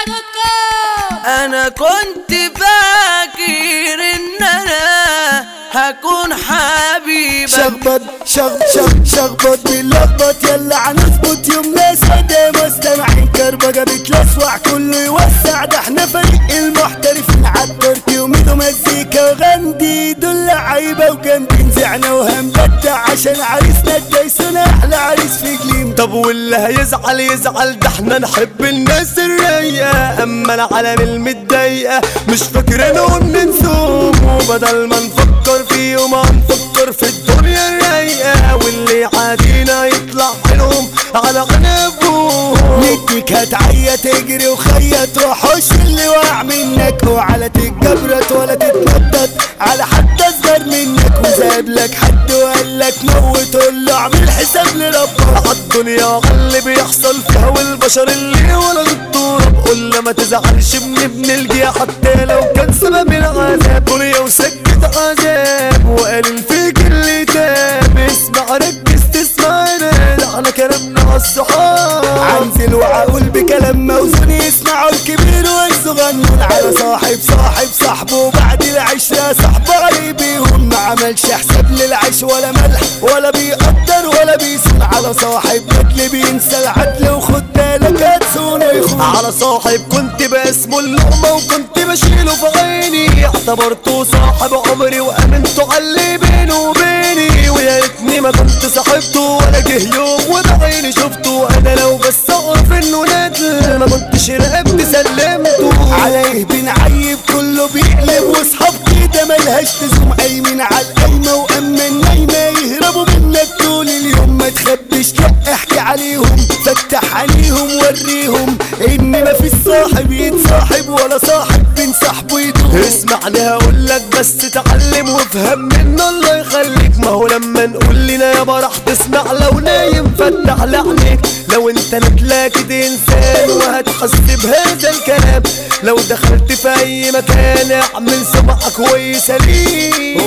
انا كنت فاكر ان انا هكون حبيبك شخبط شخ شخ شخبط باللخبط يلا هنظبط يوم ناس ده مستمعين كربجة بتلسوع كله يوسع ده احنا فريق المحترفين عالتركي وميدو مزيكا وغندي دول لعيبة وجامدين زعنا وهنبدع عشان عريسنا الدايسون احلى عريس في جليم طب واللي هيزعل يزعل ده احنا نحب الناس الرايقة اما العالم المتضايقة مش فاكرينهم ننسوهم وبدل ما نفكر فيهم هنفكر في الدنيا الرايقة واللي عادينا يطلع حلوهم على غنبهم نديك هتعيا تجري وخيط روحوش اللي واقع منك وعلى تتجبرت ولا تتنطط على حد اصغر منك وزاد لك حد وقال لك موت قول له اعمل حساب لربك عالدنيا اللي بيحصل فيها والبشر اللي ولد التراب قول له ما تزعلش من ابن الجيا حتى لو كان سبب العذاب دنيا وسكت عذاب وقال فيك اللي تاب اسمع ركز تسمعنا ده احنا كلامنا عالصحاب عنزل واقول بكلام موزون يسمعوا الكبير والصغنون على صاحب صاحب صاحبه بعد العشرة صاحبه عليه بيهم ما عملش حساب للعيش ولا ملح ولا بيقدر ولا بيصون على صاحب بدل بينسى العدل وخد بالك هتسون ويخون على صاحب كنت باسمه اللقمة وكنت بشيله في عيني اعتبرته صاحب عمري وامنته على اللي بينه وبيني ويا ريتني ما كنت صاحبته ولا جه يوم وبعيني شفته انا لو بس اعرف انه ندل ما كنتش رقبت سلمته عليه بنعيب كله بيقلب واصحاب كده ملهاش لزوم قايمين على القايمة واما النايمة يهربوا منك طول اليوم ما تخبش لا احكي عليهم فتح عليهم وريهم ان ما في صاحب يتصاحب ولا صاحب بين صاحبه يدوم اسمعني هقولك بس تعلم وافهم منه الله يخليك ما هو لما نقول لنا يابا راح تسمع لو نايم فتح لعنيك لو انت نتلاقي دي انسان وهتحس بهذا الكلام لو دخلت في اي مكان اعمل سمعة كويسة ليه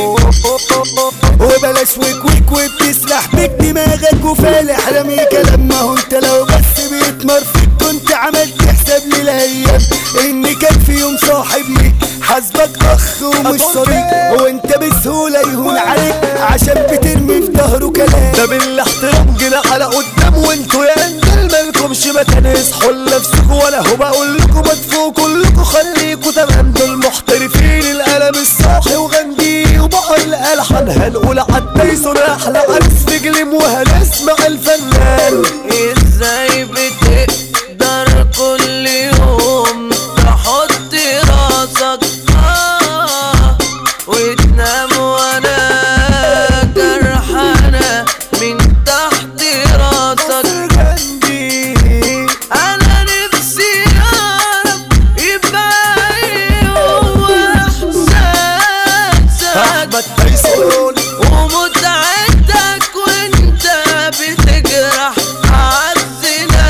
وبلاش ويك ويك وبتسلح بك دماغك وفالح رمي كلام ما هو انت لو بس بيتمر فيك كنت عملت حساب للايام ان كان في يوم صاحب ليك حاسبك اخ ومش صديق وانت بسهولة يهون عليك عشان بترمي في ظهره كلام ده بالاحترام جينا على قدام وانتوا يا اندل مالكمش مكان اصحوا لنفسكوا ولا هو بقول لكم ما تفوقوا كلكوا خليكوا تمام دول محترفين القلم الصاحي وغندي وبحر الالحان هنقول عالتايسون احلى عرس في جليم وهنسمع الفنان ازاي بتقدر كل يوم تحط راسك آه وتنام وانا جرحانة من تحت راسك غندي انا نفسي اعرف يبقى ايه هو احساسك احمد تايسون ومتعتك وانت بتجرح عز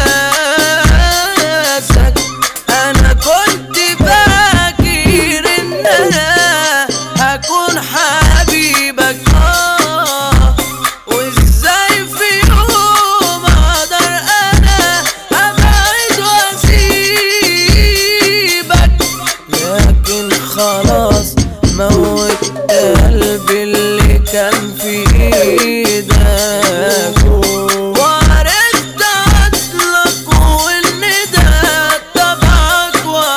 ناسك انا كنت فاكر ان انا هكون حبيبك اه وازاي في يوم اقدر انا ابعد واسيبك لكن خلاص موت قلبي اللي كان في ايدك وعرفت اصلك وان ده طبعك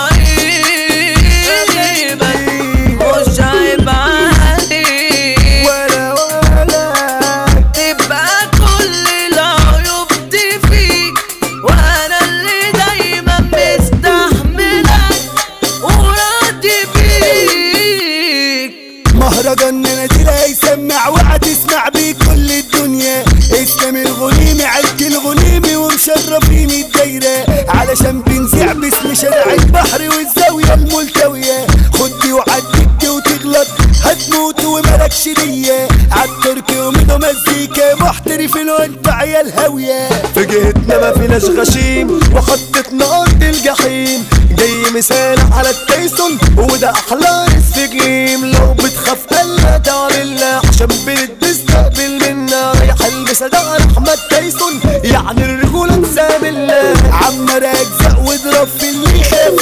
وعيبك مش عيب عليك ولا ولا تبقى كل العيوب دي فيك وانا اللي دايما مستحملك وراضي بيك مهرجان نادي هيسمع وهتسمع بيه كل الدنيا اسلام الغنيمي عد الغنيمي ومشرفين الدايرة علشان بنزع باسم شارع البحر والزاوية الملتوية خدي وعدي وتغلط هتموت وملكش نية عالتركي وميدو مزيكا محترفين وانت عيال هاوية في جهتنا ما فيناش غشيم وحطتنا ارض الجحيم جاي مثال على التايسون وده احلى ريس في جيم لو بتخاف الا تعملنا عشان بنستقبل منا رايح البس ده احمد تايسون يعني الرجوله تساملنا عمر اجزاء واضرب في اللي يخاف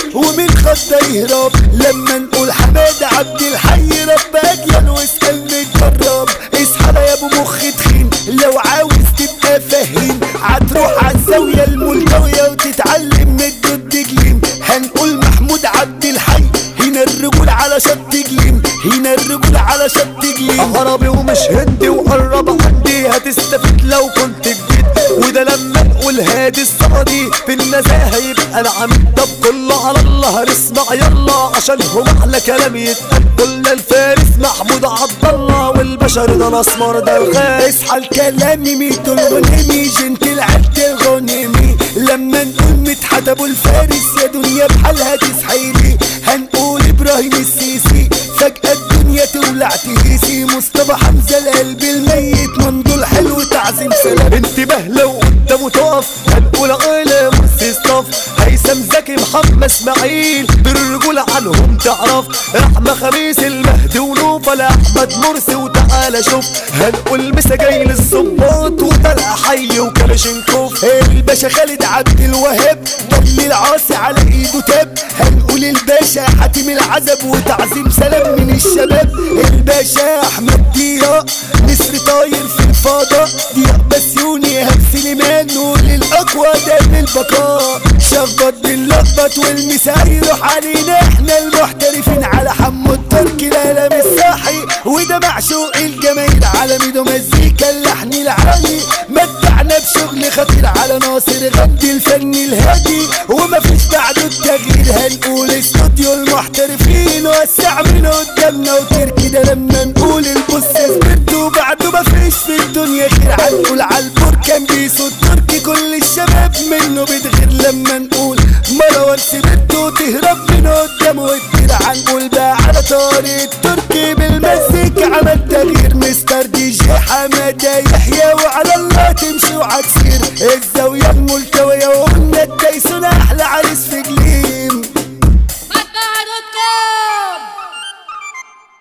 ومن خد يهرب لما نقول حماد عبد الحي رب اجيال واسال متجرب اصحى يا ابو مخ تخين لو عاوز تبقى فهيم هتروح عالزاويه الملتويه وتتعلم من الدود جليم هنقول محمود عبد الحي هنا الرجول على شط جليم هنا الرجول على شط جليم عربي ومش هندي وقرب عندي هتستفيد لو كنت جديد وده لما نقول هادي الصدي في النزاهة يبقى العميد طب كله على الله هنسمع يلا عشان هم احلى كلام يتقال قلنا الفارس محمود عبد الله والبشر ده الاسمر ده الخاس اصحى الكلام ميتو الغنيمي جنت العد الغنيمي لما نقول مدحت ابو الفارس يا دنيا بحالها تصحيلي هنقول ابراهيم السيسي فجأة الدنيا تولع تهيسي مصطفى حمزة القلب الميت ممدوح حلو تعظيم سلام انتباه لو قدامه تقف هنقول عيلة مرسي صف هيثم زكي محمد اسماعيل بالرجولة عنهم تعرف احمى خميس المهدي ونوفل احمد مرسي وتعالى شوف هنقول مسا جاي للظباط وطلع حي وكلاشينكوف الباشا خالد عبد الوهاب دل العاصي على ايده تاب هنقول الباشا حاتم العزب وتعظيم سلام من الشباب الباشا احمد ضياء نسر طاير في الفضاء ضياء بسيوني ايهاب سليمان نقول الاقوى دام البقاء شخبط باللخبط والمساء يروح علينا احنا المحترفين على حمو التركي الالم الصاحي وده معشوق الجماهير على ميدو مزيكا اللحن العالي متعنا بشغل خطير على ناصر غدي الفن الهادي ومفيش بعده التغيير هنقول استوديو المحترفين وسع من قدامنا وتركي ده لما نقول البص سبت وبعده مفيش في الدنيا خير هنقول على البركان بيسو التركي كل الشباب منه بتغير لما نقول مروان سبته تهرب من قدامه وتطير هنقول بقى على طارق التركي بالمزيكا عمل تغيير مستر دي جي حماده يحيى وعلى الله تمشي وعكسير الزاويه الملتويه وقلنا التايسون احلى عريس في جليل